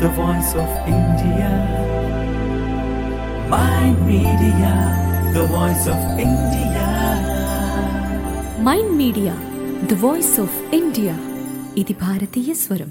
the voice of India. Mind Media, the voice of India. Mind Media the voice of India ఇది భారతీయ స్వరం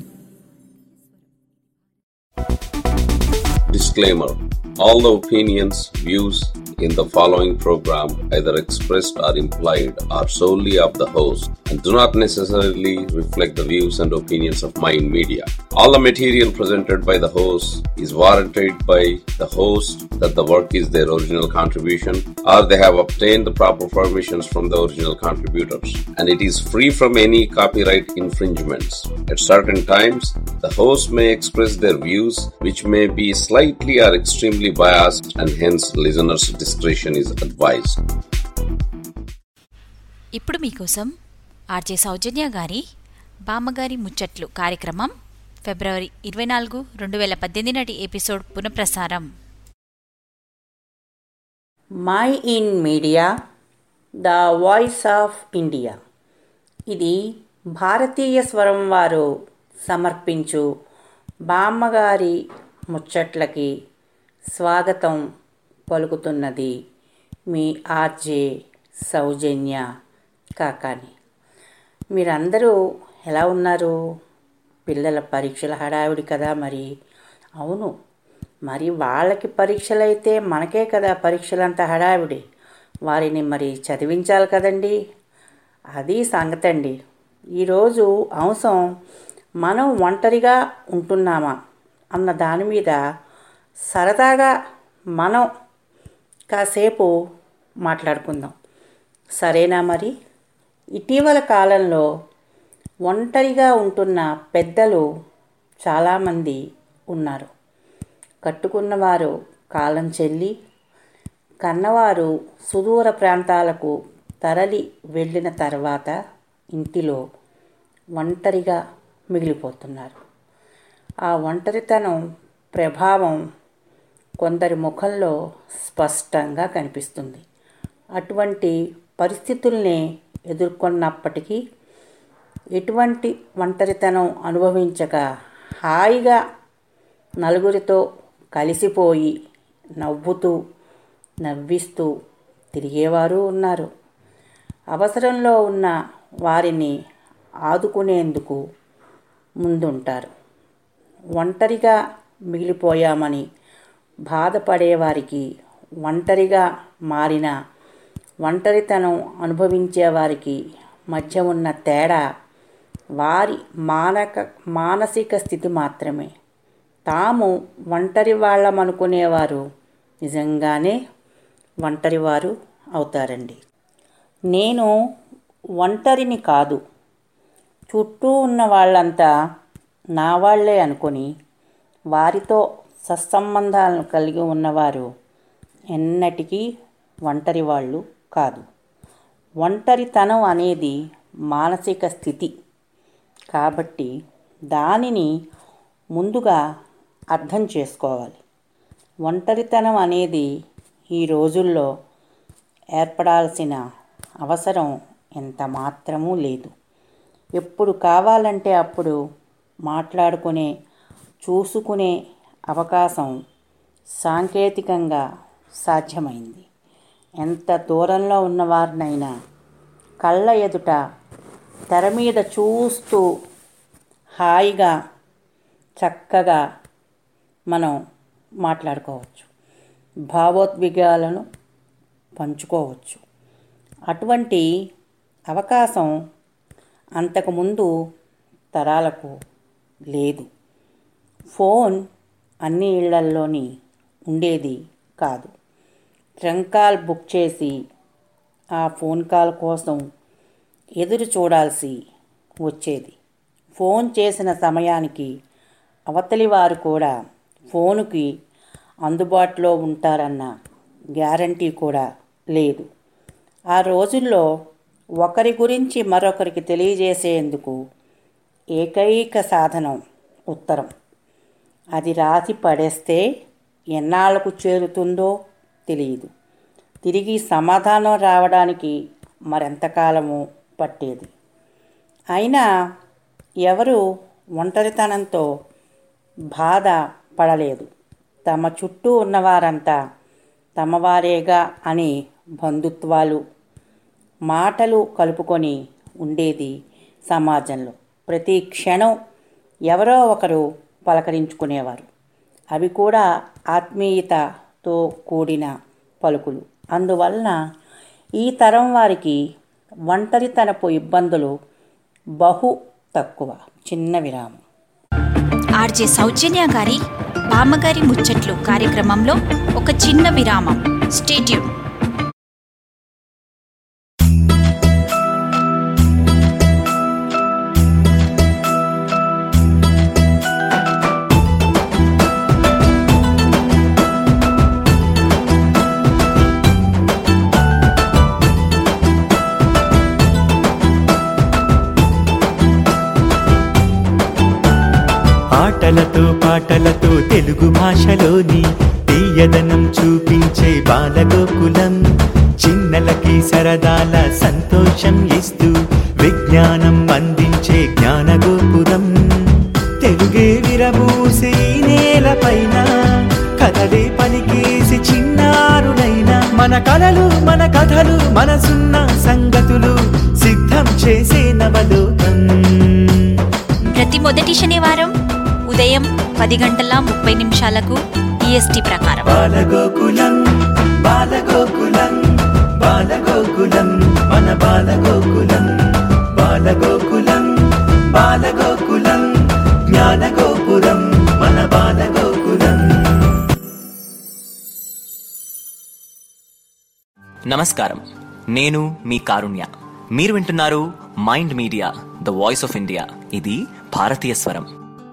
Disclaimer All the opinions, views in the following program, either expressed or implied, are solely of the host and do not necessarily reflect the views and opinions of Mind Media. All the material presented by the host is warranted by the host that the work is their original contribution or they have obtained the proper permissions from the original contributors and it is free from any copyright infringements. At certain times, the host may express their views which may be slightly or extremely biased and hence listeners' discretion is advised. ఇప్పుడు మీకోసం RJ సౌజన్య గారి బామ్మగారి ముచ్చట్లు కార్యక్రమం ఫిబ్రవరి ఇరవై నాలుగు రెండు వేల పద్దెనిమిది నాటి ఎపిసోడ్ పునఃప్రసారం Mind Media the voice of India ఇది భారతీయ స్వరం వారు సమర్పించు బామ్మగారి ముచ్చట్లకి స్వాగతం పలుకుతున్నది మీ ఆర్జే సౌజన్య కాకాని మీరందరూ ఎలా ఉన్నారు పిల్లల పరీక్షల హడావిడి కదా మరి అవును మరి వాళ్ళకి పరీక్షలైతే మనకే కదా పరీక్షలంత హడావిడి వారిని మరి చదివించాలి కదండి అది సంగతి అండి ఈరోజు అంశం మనం ఒంటరిగా ఉంటున్నామా అన్న దాని మీద సరదాగా మనం కాసేపు మాట్లాడుకుందాం సరేనా మరి ఇటీవల కాలంలో ఒంటరిగా ఉంటున్న పెద్దలు చాలామంది ఉన్నారు కట్టుకున్నవారు కాలం చెల్లి కన్నవారు సుదూర ప్రాంతాలకు తరలి వెళ్ళిన తర్వాత ఇంటిలో ఒంటరిగా మిగిలిపోతున్నారు ఆ ఒంటరితనం ప్రభావం కొందరి ముఖంలో స్పష్టంగా కనిపిస్తుంది అటువంటి పరిస్థితుల్ని ఎదుర్కొన్నప్పటికీ ఎటువంటి ఒంటరితనం అనుభవించక హాయిగా నలుగురితో కలిసిపోయి నవ్వుతూ నవ్విస్తూ తిరిగేవారు ఉన్నారు అవసరంలో ఉన్న వారిని ఆదుకునేందుకు ముందుంటారు ఒంటరిగా మిగిలిపోయామని బాధపడేవారికి ఒంటరిగా మారిన ఒంటరితనం అనుభవించేవారికి మధ్య ఉన్న తేడా వారి మానక మానసిక స్థితి మాత్రమే తాము ఒంటరి వాళ్ళమనుకునేవారు నిజంగానే ఒంటరివారు అవుతారండి నేను ఒంటరిని కాదు చుట్టూ ఉన్న వాళ్ళంతా నా వాళ్లే అనుకొని వారితో సత్సంబంధాలను కలిగి ఉన్నవారు ఎన్నటికీ ఒంటరి వాళ్ళు కాదు ఒంటరితనం అనేది మానసిక స్థితి కాబట్టి దానిని ముందుగా అర్థం చేసుకోవాలి ఒంటరితనం అనేది ఈ రోజుల్లో ఏర్పడాల్సిన అవసరం ఎంత మాత్రమూ లేదు ఎప్పుడు కావాలంటే అప్పుడు మాట్లాడుకునే చూసుకునే అవకాశం సాంకేతికంగా సాధ్యమైంది ఎంత దూరంలో ఉన్నవారినైనా కళ్ళ ఎదుట తెర మీద చూస్తూ హాయిగా చక్కగా మనం మాట్లాడుకోవచ్చు భావోద్వేగాలను పంచుకోవచ్చు అటువంటి అవకాశం అంతకుముందు తరాలకు లేదు ఫోన్ అన్ని ఇళ్లల్లోని ఉండేది కాదు ట్రంక్ కాల్ బుక్ చేసి ఆ ఫోన్ కాల్ కోసం ఎదురు చూడాల్సి వచ్చేది ఫోన్ చేసిన సమయానికి అవతలి వారు కూడా ఫోనుకి అందుబాటులో ఉంటారన్న గ్యారంటీ కూడా లేదు ఆ రోజుల్లో ఒకరి గురించి మరొకరికి తెలియజేసేందుకు ఏకైక సాధనం ఉత్తరం అది రాసి పడేస్తే ఎన్నాళ్లకు చేరుతుందో తెలియదు తిరిగి సమాధానం రావడానికి మరెంతకాలము పట్టేది అయినా ఎవరు ఒంటరితనంతో బాధ పడలేదు తమ చుట్టూ ఉన్నవారంతా తమవారేగా అని బంధుత్వాలు మాటలు కలుపుకొని ఉండేది సమాజంలో ప్రతి క్షణం ఎవరో ఒకరు పలకరించుకునేవారు అవి కూడా ఆత్మీయతతో కూడిన పలుకులు అందువలన ఈ తరం వారికి ఒంటరితనపు ఇబ్బందులు బహు తక్కువ చిన్న విరామం ఆర్జే సౌజన్య గారి బామ్మగారి ముచ్చట్లు కార్యక్రమంలో ఒక చిన్న విరామం స్టేట్యూన్ ఆటలతో పాటలతో తెలుగు భాషలోని తీయదనం చూపించే బాలగోకులం చిన్నలకి సరదాల సంతోషం ఇస్తూ విజ్ఞానం అందించే జ్ఞానగోపురం తెలుగే విరబూసి ఈ నేలపైన కథలే పలికేసి చిన్నారులైన మన కలలు మన కథలు మనసున్న సంగతులు సిద్ధం చేసే నవలోకం ప్రతి మొదటి శనివారం ఉదయం పది గంటల ముప్పై నిమిషాలకు ఈఎస్టీ ప్రకారం బాలగోకులం బాలగోకులం బాలగోకులం మన బాలగోకులం బాలగోకులం బాలగోకులం జ్ఞానగోపురం మన బాలగోకులం నమస్కారం నేను మీ కారుణ్య మీరు వింటున్నారు Mind Media the voice of India ఇది భారతీయ స్వరం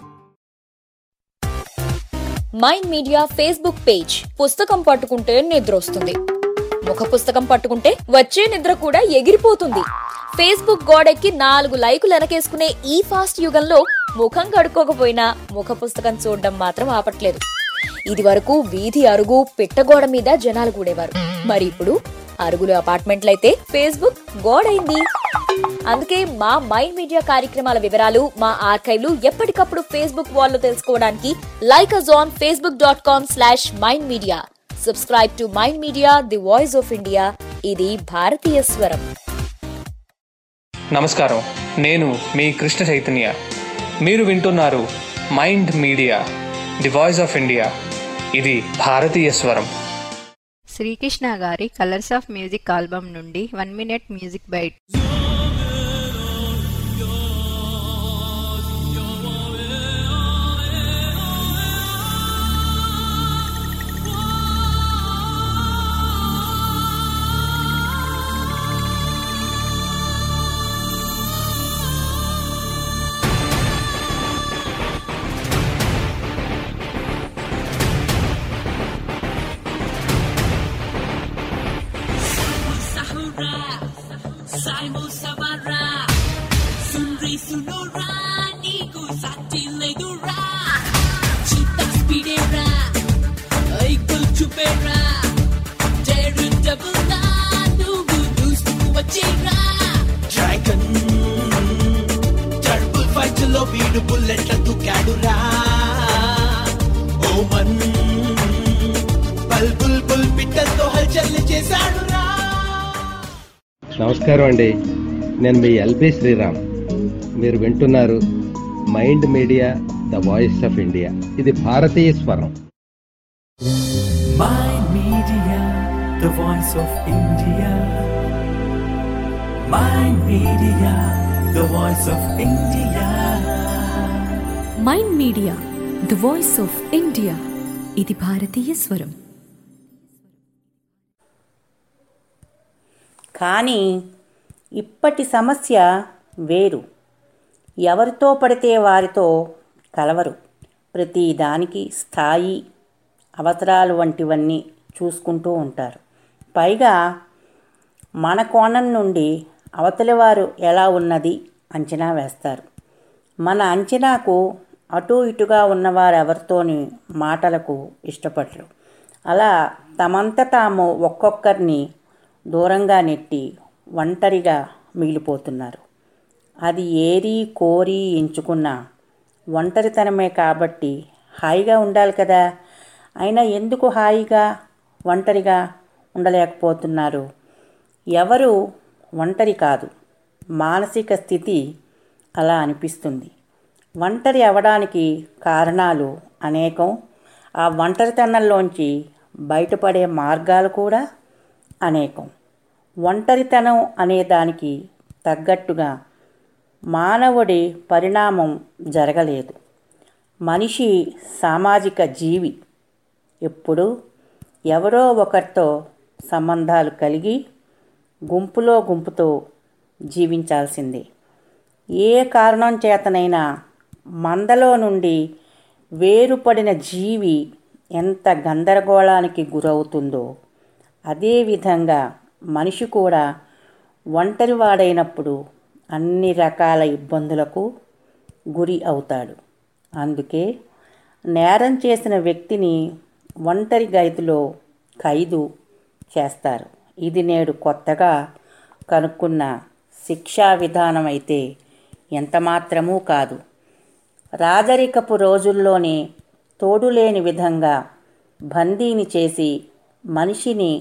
మైండ్ మీడియా ఫేస్బుక్ పేజ్ పుస్తకం పట్టుకుంటే నిద్ర వస్తుంది ముఖ పుస్తకం పట్టుకుంటే వచ్చే నిద్ర కూడా ఎగిరిపోతుంది ఫేస్బుక్ గోడెక్కి నాలుగు లైకులు వెనకేసుకునే ఈ ఫాస్ట్ యుగంలో ముఖం కడుక్కోకపోయినా ముఖ పుస్తకం చూడడం మాత్రం ఆపట్లేదు ఇది వరకు వీధి అరుగు పిట్టగోడ మీద జనాలు కూడేవారు మరి ఇప్పుడు అరుగులు అపార్ట్మెంట్లయితే ఫేస్బుక్ గోడైంది అందుకే మా మైండ్ మీడియా కార్యక్రమాల వివరాలు మా ఆర్కైవ్లు ఎప్పటికప్పుడు ఫేస్బుక్ వాల్లో తెలుసుకోవడానికి like us on Facebook dot com slash Mind Media subscribe to Mind Media the voice of India ఇది భారతీయ స్వరం నమస్కారం నేను మీ కృష్ణ చైతన్య మీరు వింటున్నారు Mind Media the voice of India ఇది భారతీయ స్వరం శ్రీకృష్ణ గారి కలర్స్ ఆఫ్ మ్యూజిక్ ఆల్బమ్ నుండి one minute music bite dragon టర్బుల్ ఫైట్ లో వీడు బుల్లెట్ల దూకాడురా ఓమన్ బల్ బుల్ బుల్ పిట్టలతో హల్చల్ చేశాడురా నమస్కారం అండి నేను మీ ఎల్బి శ్రీరామ్ మీరు వింటున్నారు Mind Media the voice of India ఇది భారతీయ స్వరం Mind Media, the voice of India. Mind Media, the voice of India. Mind Media the voice of India ఇది భారతీయ స్వరం కానీ ఇప్పటి సమస్య వేరు ఎవరితో పడితే వారితో కలవరు ప్రతి దానికి స్థాయి అవసరాలు వంటివన్నీ చూసుకుంటూ ఉంటారు పైగా మన కోణం నుండి అవతలి వారు ఎలా ఉన్నది అంచనా వేస్తారు మన అంచనాకు అటు ఇటుగా ఉన్నవారు ఎవరితోని మాటలకు ఇష్టపడరు అలా తమంత తాము ఒక్కొక్కరిని దూరంగా నెట్టి ఒంటరిగా మిగిలిపోతున్నారు అది ఏరి కోరి ఎంచుకున్న ఒంటరితనమే కాబట్టి హాయిగా ఉండాలి కదా అయినా ఎందుకు హాయిగా ఒంటరిగా ఉండలేకపోతున్నారు ఎవరు ఒంటరి కాదు మానసిక స్థితి అలా అనిపిస్తుంది ఒంటరి అవడానికి కారణాలు అనేకం ఆ ఒంటరితనంలోంచి బయటపడే మార్గాలు కూడా అనేకం ఒంటరితనం అనే దానికి తగ్గట్టుగా మానవుడి పరిణామం జరగలేదు మనిషి సామాజిక జీవి ఎప్పుడు ఎవరో ఒకరితో సంబంధాలు కలిగి గుంపులో గుంపుతో జీవించాల్సిందే ఏ కారణం చేతనైనా మందలో నుండి వేరుపడిన జీవి ఎంత గందరగోళానికి గురవుతుందో అదేవిధంగా మనిషి కూడా ఒంటరివాడైనప్పుడు అన్ని రకాల ఇబ్బందులకు గురి అవుతాడు అందుకే నేరం చేసిన వ్యక్తిని ఒంటరి గైదులో ఖైదు చేస్తారు ఇది నేడు కొత్తగా కనుక్కున్న శిక్షా విధానం అయితే ఎంతమాత్రమూ కాదు రాజరికపు రోజుల్లోనే తోడులేని విధంగా బందీని చేసి మనిషిని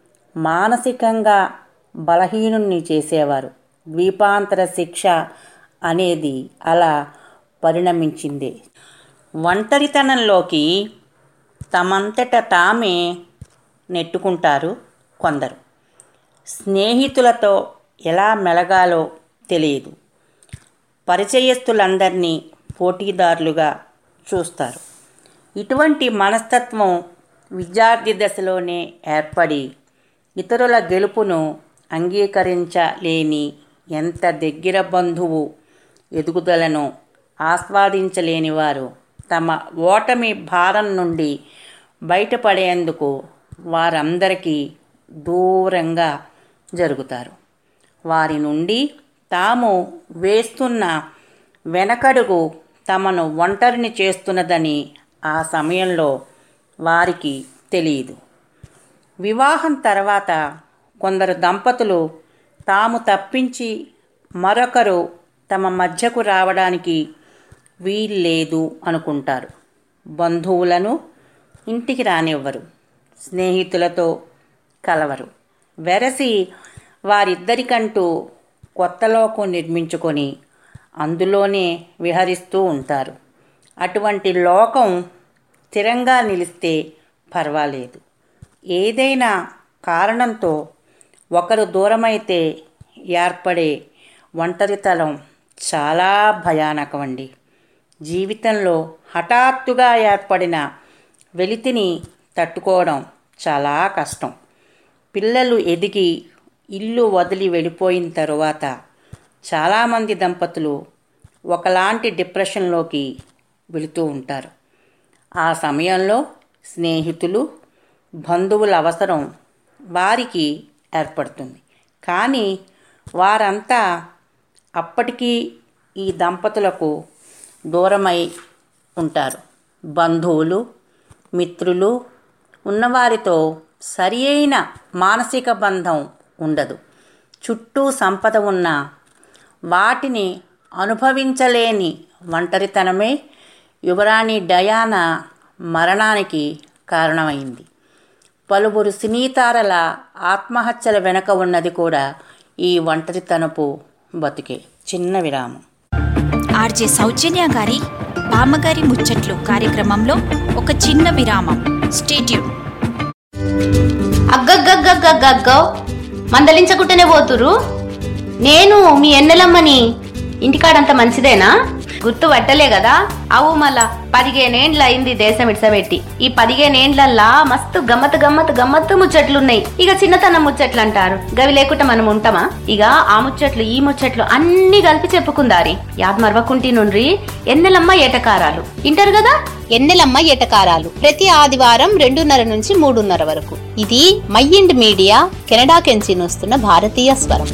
మానసికంగా బలహీనుణ్ణి చేసేవారు ద్వీపాంతర శిక్ష అనేది అలా పరిణమించింది ఒంటరితనంలోకి తమంతట తామే నెట్టుకుంటారు కొందరు స్నేహితులతో ఎలా మెలగాలో తెలియదు పరిచయస్తులందరినీ పోటీదారులుగా చూస్తారు ఇటువంటి మనస్తత్వం విద్యార్థి దశలోనే ఏర్పడి ఇతరుల గెలుపును అంగీకరించలేని ఎంత దగ్గర బంధువు ఎదుగుదలను ఆస్వాదించలేని వారు తమ ఓటమి భారం నుండి బయటపడేందుకు వారందరికీ దూరంగా జరుగుతారు వారి నుండి తాము వేస్తున్న వెనకడుగు తమను ఒంటరిని చేస్తున్నదని ఆ సమయంలో వారికి తెలియదు వివాహం తర్వాత కొందరు దంపతులు తాము తప్పించి మరొకరు తమ మధ్యకు రావడానికి వీల్లేదు అనుకుంటారు బంధువులను ఇంటికి రానివ్వరు స్నేహితులతో కలవరు వెరసి వారిద్దరికంటూ కొత్త లోకం నిర్మించుకొని అందులోనే విహరిస్తూ ఉంటారు అటువంటి లోకం స్థిరంగా నిలిస్తే పర్వాలేదు ఏదైనా కారణంతో ఒకరు దూరమైతే ఏర్పడే ఒంటరితనం చాలా భయానకమండి జీవితంలో హఠాత్తుగా ఏర్పడిన వెలితిని తట్టుకోవడం చాలా కష్టం పిల్లలు ఎదిగి ఇల్లు వదిలి వెళ్ళిపోయిన తరువాత చాలామంది దంపతులు ఒకలాంటి డిప్రెషన్లోకి వెళుతూ ఉంటారు ఆ సమయంలో స్నేహితులు బంధువుల అవసరం వారికి ఏర్పడుతుంది కానీ వారంతా అప్పటికీ ఈ దంపతులకు దూరమై ఉంటారు బంధువులు మిత్రులు ఉన్నవారితో సరి అయిన మానసిక బంధం ఉండదు చుట్టూ సంపద ఉన్న వాటిని అనుభవించలేని ఒంటరితనమే యువరాణి డయానా మరణానికి కారణమైంది పలువురు సినీతారల ఆత్మహత్యల వెనుక ఉన్నది కూడా ఈ ఒంటరితనపు బతుకే చిన్న విరామం ఆర్జే సౌజన్య గారి బామ్మగారి ముచ్చట్లు కార్యక్రమంలో ఒక చిన్న విరామం స్టేట్యూన్ అగ్గగ్గగ్గగ్గగ్గో మందలించకుంటేనే పోతురు నేను మీ ఎన్నెలమ్మని ఇంటికాడంత మంచిదేనా గుర్తు పట్టలే కదా అవు మళ్ళా పదిహేనేండ్ల అయింది దేశం ఇడ్సబెట్టి ఈ పదిహేనేండ్లల్లా మస్తు గమ్మత్ గమ్మత్ గమ్మత్తు ముచ్చట్లున్నాయి ఇక చిన్నతనం ముచ్చట్లు అంటారు గవి లేకుండా మనం ఉంటామా ఇక ఆ ముచ్చట్లు ఈ ముచ్చట్లు అన్ని కలిపి చెప్పుకుందారి యాద్ మరవకుంటి నుండ్రి ఎన్నెలమ్మ ఏటకారాలు ఇంటారు కదా ఎన్నెలమ్మ ఎటకారాలు ప్రతి ఆదివారం రెండున్నర నుంచి మూడున్నర వరకు ఇది మైండ్ మీడియా కెనడా కెంచి వస్తున్న భారతీయ స్వరం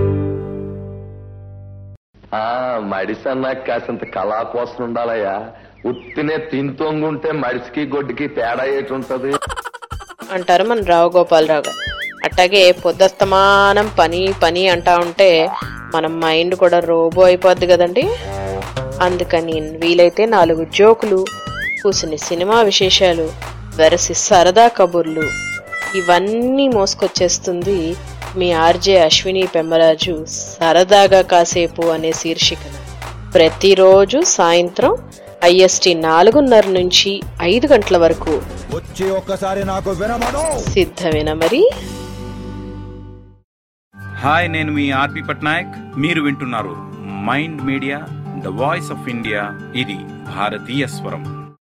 ఆ మడిసన్నా కాసింత కళా కోసం ఉండాలయ్యా ఉత్తినే తింతోంగుంటే మడిసికి గొడ్డుకి తేడా ఏటుంటది అంటారు మన రావు గోపాలరావు గారు అట్టాగే పొద్దస్తమానం పని పని అంటా ఉంటే మన మైండ్ కూడా రోబో అయిపోద్ది కదండి అందుకని వీలైతే నాలుగు జోకులు కూసిని సినిమా విశేషాలు వెరసి సరదా కబుర్లు ఇవన్నీ మోసుకొచ్చేస్తుంది మీ ఆర్జే అశ్విని పెమ్మరాజు సరదాగా కాసేపు అనే శీర్షికన ప్రతిరోజు సాయంత్రం ఐఎస్టి నాలుగున్నర నుంచి ఐదు గంటల వరకు వచ్చి ఒక్కసారి నాకు వినమను సిద్ధమేనా మరి హాయ్ నేను మీ ఆర్పి పట్నాయక్ మీరు వింటున్నారు Mind Media the voice of India ఇది భారతీయ స్వరం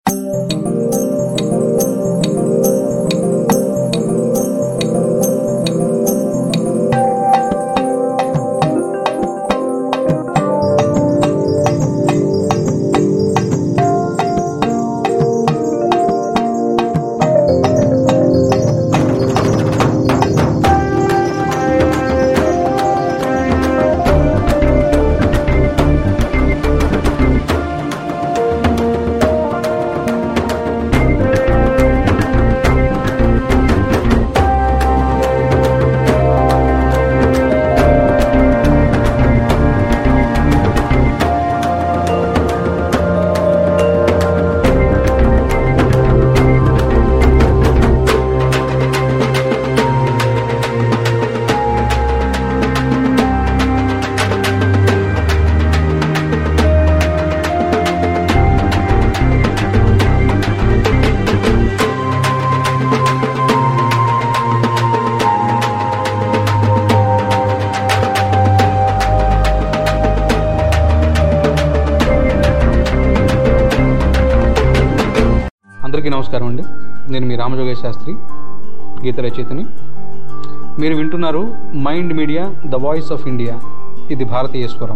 అందరికీ నమస్కారం అండి నేను మీ రామజోగేశ్ శాస్త్రి గీత రచయితని మీరు వింటున్నారు Mind Media the voice of India ఇది భారతీయ స్వరం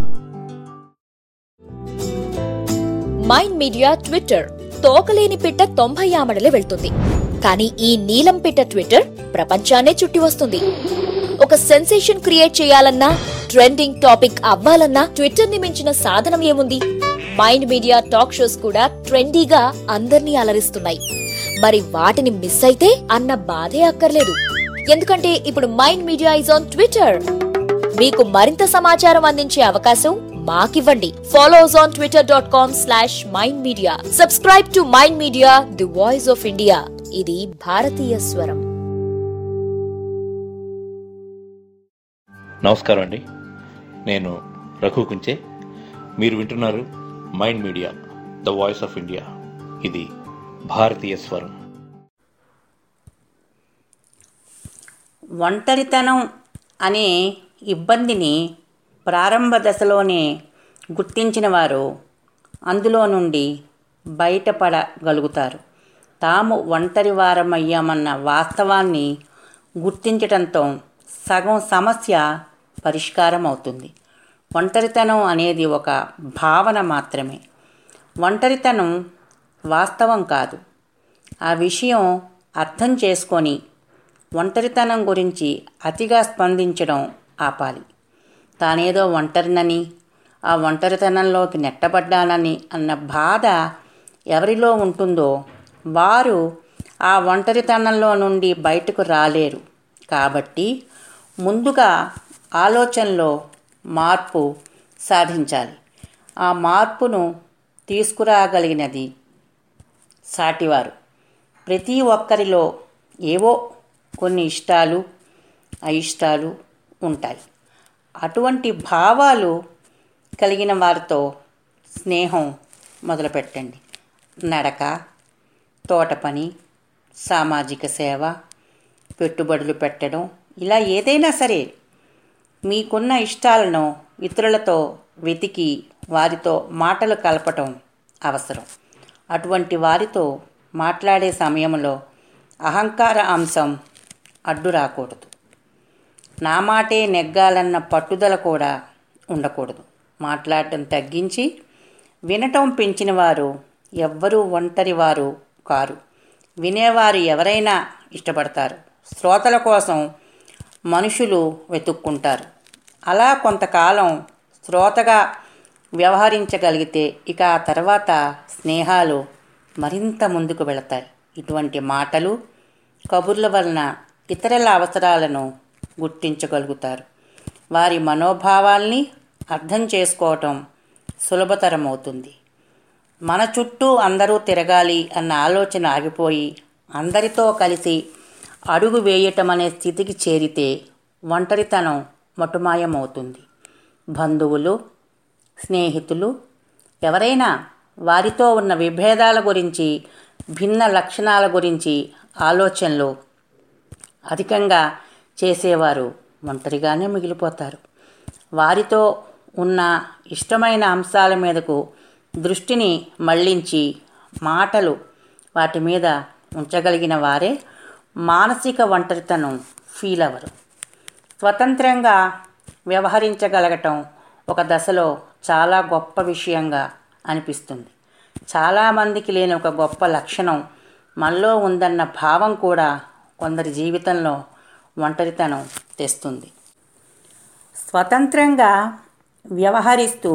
మైండ్ మీడియా ట్విట్టర్ తోకలేని పిట్ట తొంభై ఆమడలే వెళ్తుంది కానీ ఈ నీలం పిట్ట ట్విట్టర్ ప్రపంచాన్నే చుట్టి వస్తుంది ఒక సెన్సేషన్ క్రియేట్ చేయాలన్నా ట్రెండింగ్ టాపిక్ అవ్వాలన్నా ట్విట్టర్ ని మించిన సాధనం ఏముంది మైండ్ మీడియా టాక్ షోస్ కూడా ట్రెండీగా అందర్నీ అలరిస్తున్నాయి మరి వాటిని మిస్ అయితే అన్న బాధే అక్కర్లేదు ఎందుకంటే ఇప్పుడు Mind Media is on Twitter మీకు మరింత సమాచారం అందించే అవకాశం మాకివ్వండి follow us on Twitter dot com slash Mind Media subscribe to Mind Media the voice of India ఇది భారతీయ స్వరం నమస్కారం అండి నేను రఘు కుంచే మీరు వింటున్నారు Mind Media the voice of India ఇది భారతీయ స్వరం ఒంటరితనం అనే ఇబ్బందిని ప్రారంభ దశలోనే గుర్తించిన వారు అందులో నుండి బయటపడగలుగుతారు తాము ఒంటరి వారమయ్యామన్న వాస్తవాన్ని గుర్తించటంతో సగం సమస్య పరిష్కారం అవుతుంది ఒంటరితనం అనేది ఒక భావన మాత్రమే ఒంటరితనం వాస్తవం కాదు ఆ విషయం అర్థం చేసుకొని ఒంటరితనం గురించి అతిగా స్పందించడం ఆపాలి తానేదో ఒంటరినని ఆ ఒంటరితనంలోకి నెట్టబడ్డానని అన్న బాధ ఎవరిలో ఉంటుందో వారు ఆ ఒంటరితనంలో నుండి బయటకు రాలేరు కాబట్టి ముందుగా ఆలోచనలో మార్పు సాధించాలి ఆ మార్పును తీసుకురాగలిగినది సాటివారు ప్రతి ఒక్కరిలో ఏవో కొన్ని ఇష్టాలు అయిష్టాలు ఉంటాయి అటువంటి భావాలు కలిగిన వారితో స్నేహం మొదలుపెట్టండి నడక తోట పని సామాజిక సేవ పెట్టుబడులు పెట్టడం ఇలా ఏదైనా సరే మీకున్న ఇష్టాలను ఇతరులతో వెతికి వారితో మాటలు కలపటం అవసరం అటువంటి వారితో మాట్లాడే సమయంలో అహంకార అంశం అడ్డు రాకూడదు నా మాటే నెగ్గాలన్న పట్టుదల కూడా ఉండకూడదు మాట్లాడటం తగ్గించి వినటం పెంచిన వారు ఎవ్వరూ ఒంటరి వారు కారు వినేవారు ఎవరైనా ఇష్టపడతారు శ్రోతల కోసం మనుషులు వెతుక్కుంటారు అలా కొంతకాలం శ్రోతగా వ్యవహరించగలిగితే ఇక ఆ తర్వాత స్నేహాలు మరింత ముందుకు వెళతాయి ఇటువంటి మాటలు కబుర్ల వలన ఇతరుల అవసరాలను గుర్తించగలుగుతారు వారి మనోభావాల్ని అర్థం చేసుకోవటం సులభతరమవుతుంది మన చుట్టూ అందరూ తిరగాలి అన్న ఆలోచన ఆగిపోయి అందరితో కలిసి అడుగు వేయటం అనే స్థితికి చేరితే ఒంటరితనం మటుమాయమవుతుంది బంధువులు స్నేహితులు ఎవరైనా వారితో ఉన్న విభేదాల గురించి భిన్న లక్షణాల గురించి ఆలోచనలు అధికంగా చేసేవారు ఒంటరిగానే మిగిలిపోతారు వారితో ఉన్న ఇష్టమైన అంశాల మీదకు దృష్టిని మళ్ళించి మాటలు వాటి మీద ఉంచగలిగిన వారే మానసిక ఒంటరితనం ఫీల్ అవ్వరు స్వతంత్రంగా వ్యవహరించగలగటం ఒక దశలో చాలా గొప్ప విషయంగా అనిపిస్తుంది చాలామందికి లేని ఒక గొప్ప లక్షణం మనలో ఉందన్న భావం కూడా కొందరి జీవితంలో ఒంటరితనం తెస్తుంది స్వతంత్రంగా వ్యవహరిస్తూ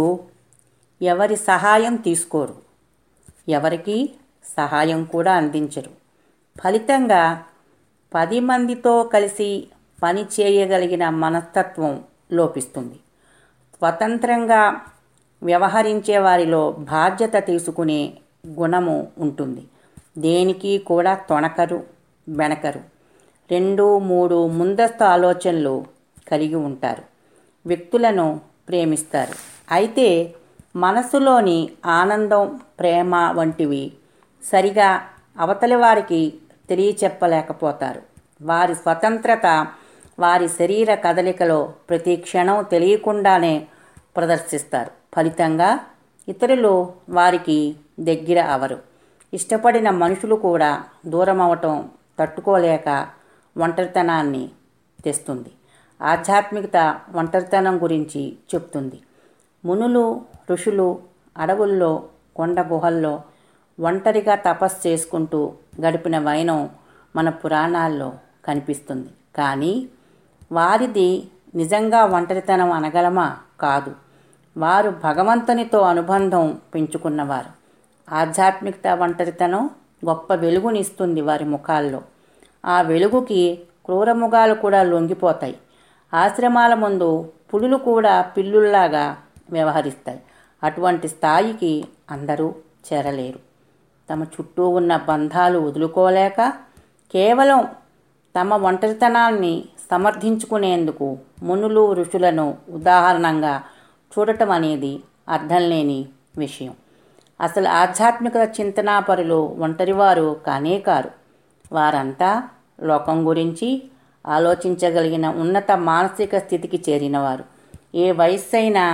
ఎవరి సహాయం తీసుకోరు ఎవరికి సహాయం కూడా అందించరు ఫలితంగా పది మందితో కలిసి పని చేయగలిగిన మనస్తత్వం లోపిస్తుంది స్వతంత్రంగా వ్యవహరించే వారిలో బాధ్యత తీసుకునే గుణము ఉంటుంది దేనికి కూడా తొణకరు బెనకరు రెండు మూడు ముందస్తు ఆలోచనలు కలిగి ఉంటారు వ్యక్తులను ప్రేమిస్తారు అయితే మనసులోని ఆనందం ప్రేమ వంటివి సరిగా అవతలి వారికి తెలియచెప్పలేకపోతారు వారి స్వతంత్రత వారి శరీర కదలికలో ప్రతి క్షణం తెలియకుండానే ప్రదర్శిస్తారు ఫలితంగా ఇతరులు వారికి దగ్గర అవరు ఇష్టపడిన మనుషులు కూడా దూరం అవటం తట్టుకోలేక ఒంటరితనాన్ని తెస్తుంది ఆధ్యాత్మికత ఒంటరితనం గురించి చెప్తుంది మునులు ఋషులు అడవుల్లో కొండ గుహల్లో ఒంటరిగా తపస్సు చేసుకుంటూ గడిపిన వైనం మన పురాణాల్లో కనిపిస్తుంది కానీ వారిది నిజంగా ఒంటరితనం అనగలమా కాదు వారు భగవంతునితో అనుబంధం పెంచుకున్నవారు ఆధ్యాత్మికత ఒంటరితనం గొప్ప వెలుగునిస్తుంది వారి ముఖాల్లో ఆ వెలుగుకి క్రూరముగాలు కూడా లొంగిపోతాయి ఆశ్రమాల ముందు పులులు కూడా పిల్లుల్లాగా వ్యవహరిస్తాయి అటువంటి స్థాయికి అందరూ చేరలేరు తమ చుట్టూ ఉన్న బంధాలు వదులుకోలేక కేవలం తమ ఒంటరితనాన్ని సమర్థించుకునేందుకు మునులు ఋషులను ఉదాహరణంగా చూడటం అనేది అర్థం లేని విషయం అసలు ఆధ్యాత్మిక చింతనాపరులు ఒంటరివారు కానే కారు వారంతా లోకం గురించి ఆలోచించగలిగిన ఉన్నత మానసిక స్థితికి చేరినవారు ఏ వయస్సు అయినా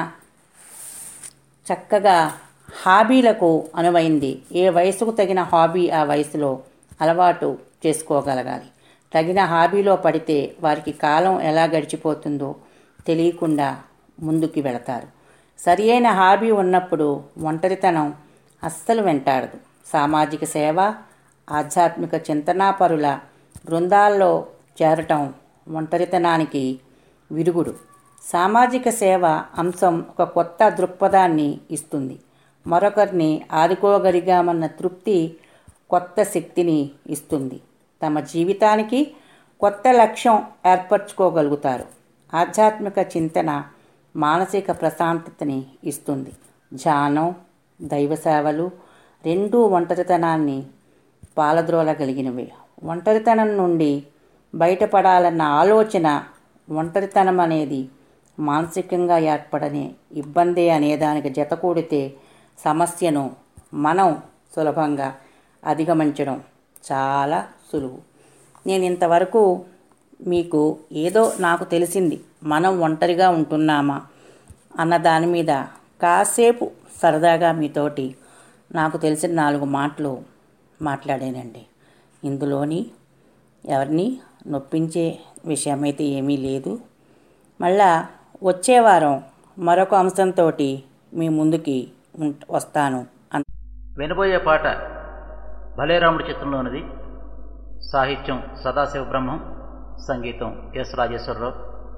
చక్కగా హాబీలకు అనువైంది ఏ వయసుకు తగిన హాబీ ఆ వయసులో అలవాటు చేసుకోగలగాలి తగిన హాబీలో పడితే వారికి కాలం ఎలా గడిచిపోతుందో తెలియకుండా ముందుకు వెళతారు సరి అయిన హాబీ ఉన్నప్పుడు ఒంటరితనం అస్సలు వెంటాడదు సామాజిక సేవ ఆధ్యాత్మిక చింతనాపరుల బృందాల్లో చేరటం ఒంటరితనానికి విరుగుడు సామాజిక సేవ అంశం ఒక కొత్త దృక్పథాన్ని ఇస్తుంది మరొకరిని ఆదుకోగలిగామన్న తృప్తి కొత్త శక్తిని ఇస్తుంది తమ జీవితానికి కొత్త లక్ష్యం ఏర్పరచుకోగలుగుతారు ఆధ్యాత్మిక చింతన మానసిక ప్రశాంతతని ఇస్తుంది ధ్యానం దైవ సేవలు రెండూ ఒంటరితనాన్ని పాలద్రోలగలిగినవి ఒంటరితనం నుండి బయటపడాలన్న ఆలోచన ఒంటరితనం అనేది మానసికంగా ఏర్పడని ఇబ్బంది అనేదానికి జతకూడితే సమస్యను మనం సులభంగా అధిగమించడం చాలా సులువు నేను ఇంతవరకు మీకు ఏదో నాకు తెలిసింది మనం ఒంటరిగా ఉంటున్నామా అన్న దాని మీద కాసేపు సరదాగా మీతోటి నాకు తెలిసిన నాలుగు మాటలు మాట్లాడానండి ఇందులోని ఎవరిని నొప్పించే విషయమైతే ఏమీ లేదు మళ్ళా వచ్చే వారం మరొక అంశంతో మీ ముందుకి ఉం- వస్తాను అన్- వినబోయే పాట భలేరాముడి చిత్రంలోనిది సాహిత్యం సదాశివ బ్రహ్మం సంగీతం ఎస్ రాజేశ్వరరావు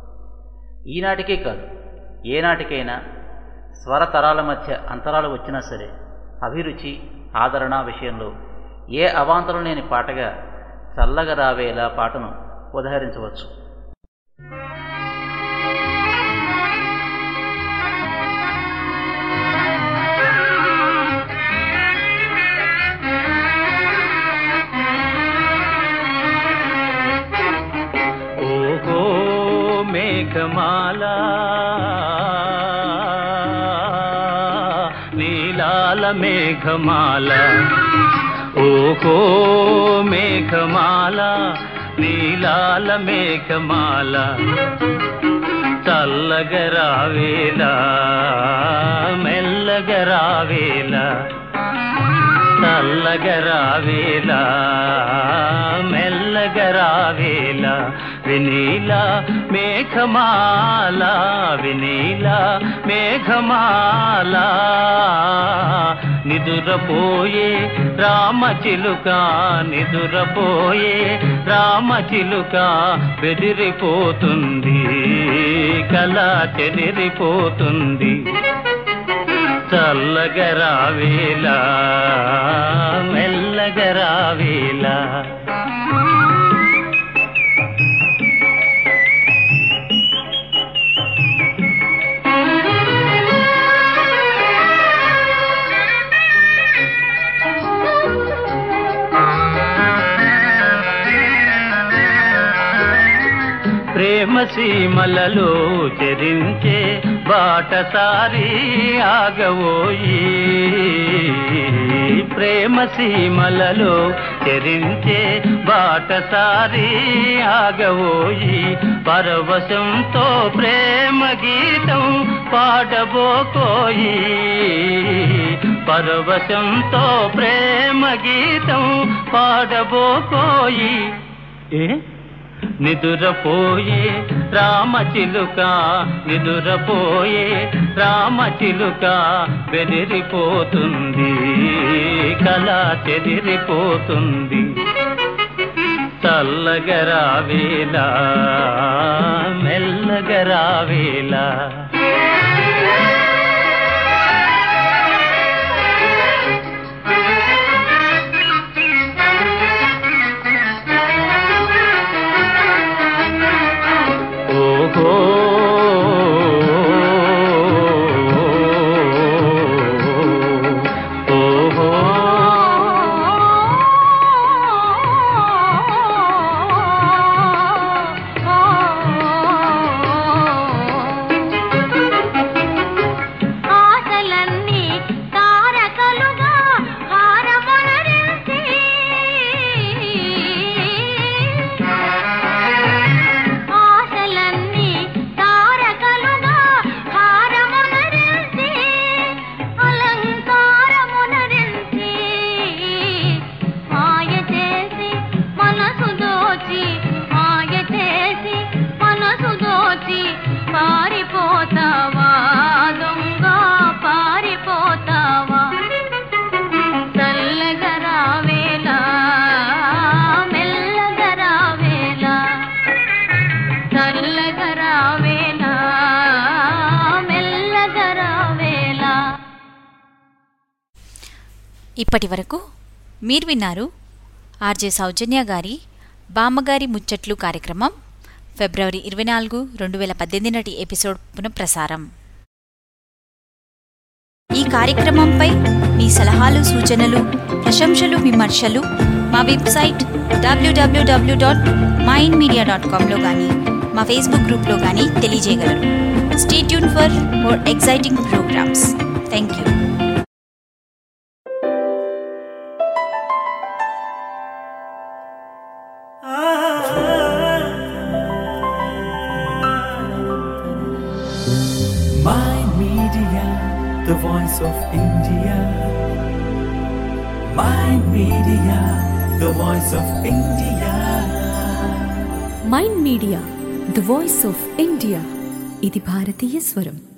ఈనాటికే కాదు ఏనాటికైనా స్వర తరాల మధ్య అంతరాలు వచ్చినా సరే అభిరుచి ఆదరణ విషయంలో ఏ అవాంతరం లేని పాటగా చల్లగా రావేలా పాటను ఉదహరించవచ్చు ఆ మేఘమాల ఓహో మేఘమాల నీలాల మేఘమాల చల్లగరావేలా మెల్లగరావేలా చల్లగరావేలా మెల్లగరావేలా వినీలా మేఘమాల వినీలా మేఘమాల నిదురపోయే రామచిలుక నిదురపోయే రామచిలుక బెదిరిపోతుంది కళ చెదిరిపోతుంది చల్లగరావేలా మెల్లగరావేలా ప్రేమ సీమలలో చెరించే బాటసారి ఆగవోయి ప్రేమ సీమలలో చెరించే బాటసారి ఆగవోయి పరవశంతో ప్రేమ గీతం పాడబోకోయి పరవశంతో ప్రేమ గీతం పాడబోకోయి ఏ నిదురపోయే రామచిలుక నిదురపోయే రామచిలుక బెదిరిపోతుంది కళ చెదిరిపోతుంది చల్లగరావేలా మెల్లగరావేలా ఓహో ఓహో ఆశలన్నీ తారకలుగా హారమొనరించి ఆశలన్నీ తారకలుగా హారమొనరించి అలంకారమునరించి మాయ చేసి మనసు దోచి మాయ చేసి మనసు దోచి పారిపోతావా దొంగ పారిపోతావా చల్లగరావేలా మెల్లగరావేలా చల్లగరావేలా మెల్లగరావేలా ఇప్పటి వరకు మీరు విన్నారు ఆర్జే సౌజన్య గారి బామ్మగారి ముచ్చట్లు కార్యక్రమం ఫిబ్రవరి ఇరవై నాలుగు రెండు వేల పద్దెనిమిది నాటి ఎపిసోడ్ పునఃప్రసారం ఈ కార్యక్రమంపై మీ సలహాలు సూచనలు ప్రశంసలు విమర్శలు మా website WWW dot Mind Media dot కామ్లో కానీ మా ఫేస్బుక్ గ్రూప్లో కానీ తెలియజేయగలరు stay tuned for more exciting programmes thank you My Media, the voice of India. My Media, the voice of India. Mind Media the voice of India ఇది భారతీయ స్వరం